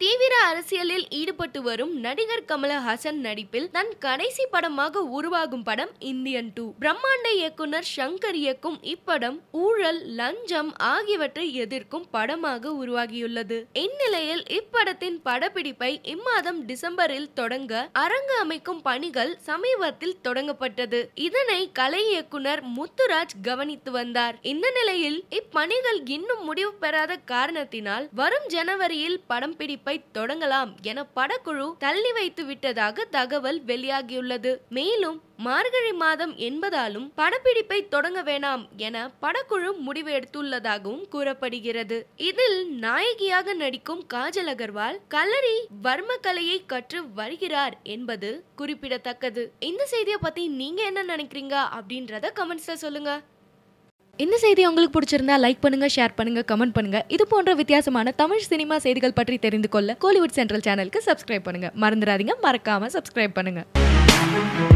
தீவிர அரசியலில் ஈடுபட்டு வரும் நடிகர் கமலஹாசன் நடிப்பில் தன் கடைசி படமாக உருவாகும் படம் இந்தியன் டூ பிரம்மாண்ட இயக்குனர் சங்கர் இயக்கும் இப்படம் ஊழல் லஞ்சம் ஆகியவற்றை எதிர்க்கும் படமாக உருவாகியுள்ளது இந்நிலையில் இப்படத்தின் படப்பிடிப்பை இம்மாதம் டிசம்பரில் தொடங்க அரங்கு அமைக்கும் பணிகள் சமீபத்தில் தொடங்கப்பட்டது இதனை கலை இயக்குனர் முத்துராஜ் கவனித்து வந்தார் இந்த நிலையில் இப்பணிகள் இன்னும் முடிவு பெறாத காரணத்தினால் வரும் ஜனவரியில் படம் பிடிப்பை தொடங்கலாம் என படக்குழு தள்ளி வைத்து விட்டதாக தகவல் வெளியாகியுள்ளது மேலும் மார்கழி மாதம் என்பதாலும் படப்பிடிப்பை தொடங்க வேணாம் என படக்குழு முடிவு எடுத்துள்ளதாகவும் கூறப்படுகிறது இதில் நாயகியாக நடிக்கும் காஜல் அகர்வால் கலரி வர்ம கலையை கற்று வருகிறார் என்பது குறிப்பிடத்தக்கது இந்த செய்தியை பத்தி நீங்க என்ன நினைக்கிறீங்க அப்படின்றத கமெண்ட்ஸ்ல சொல்லுங்க இந்த செய்தி உங்களுக்கு பிடிச்சிருந்தா லைக் பண்ணுங்க ஷேர் பண்ணுங்க கமெண்ட் பண்ணுங்க இது போன்ற வித்தியாசமான தமிழ் சினிமா செய்திகள் பற்றி தெரிந்து கொள்ள கோலிவுட் சென்ட்ரல் சேனலுக்கு சப்ஸ்கிரைப் பண்ணுங்க மறந்துடாதீங்க மறக்காம சப்ஸ்கிரைப் பண்ணுங்க